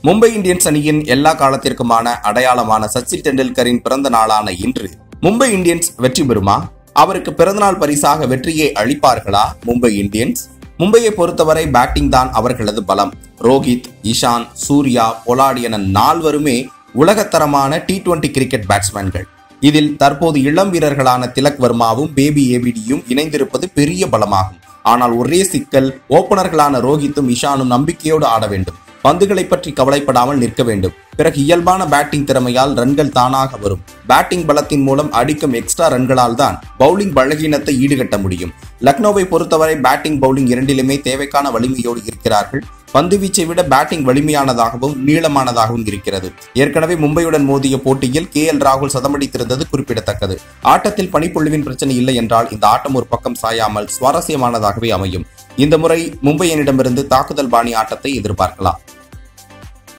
Mumbai Indians அணியின் எல்லா காலத்திற்குமான அடையாளமான சச்சின் டெண்டுல்கரின் பிறந்த நாளான இன்று மும்பை இந்தியன்ஸ் வெற்றி பெறுமா அவருக்கு பிறந்தநாள் பரிசாக வெற்றியை அளிப்பார்களா மும்பை இந்தியன்ஸ் மும்பையை பொறுத்தவரை பேட்டிங் தான் அவர்களது பலம் ரோஹித் இஷான் சூர்யா பொலாடி என நால்வருமே உலகத்தரமான டி டுவெண்டி கிரிக்கெட் பேட்ஸ்மேன்கள் இதில் தற்போது இளம் வீரர்களான திலக் வர்மாவும் பேபி ஏபிடியும் இணைந்திருப்பது பெரிய பலமாகும் ஆனால் ஒரே சிக்கல் ஓபனர்களான ரோஹித்தும் இஷானும் நம்பிக்கையோடு ஆட வேண்டும் பந்துகளை பற்றி கவலைப்படாமல் நிற்க வேண்டும் பிறகு இயல்பான பேட்டிங் திறமையால் ரன்கள் தானாக வரும் பேட்டிங் பலத்தின் மூலம் அடிக்கும் எக்ஸ்ட்ரா ரன்களால் தான் பவுலிங் பலகீனத்தை ஈடுகட்ட முடியும் லக்னோவை பொறுத்தவரை பேட்டிங் பவுலிங் இரண்டிலுமே தேவைக்கான வலிமையோடு இருக்கிறார்கள் பந்துவீச்சை விட பேட்டிங் வலிமையானதாகவும் நீளமானதாகவும் இருக்கிறது ஏற்கனவே மும்பையுடன் மோதிய போட்டியில் கே எல் ராகுல் சதமடித்திருந்தது குறிப்பிடத்தக்கது ஆட்டத்தில் பனிப்பொழிவின் பிரச்சனை இல்லை என்றால் இந்த ஆட்டம் ஒரு பக்கம் சாயாமல் சுவாரஸ்யமானதாகவே அமையும் இந்த முறை மும்பை அணியிடமிருந்து தாக்குதல் பாணி ஆட்டத்தை எதிர்பார்க்கலாம்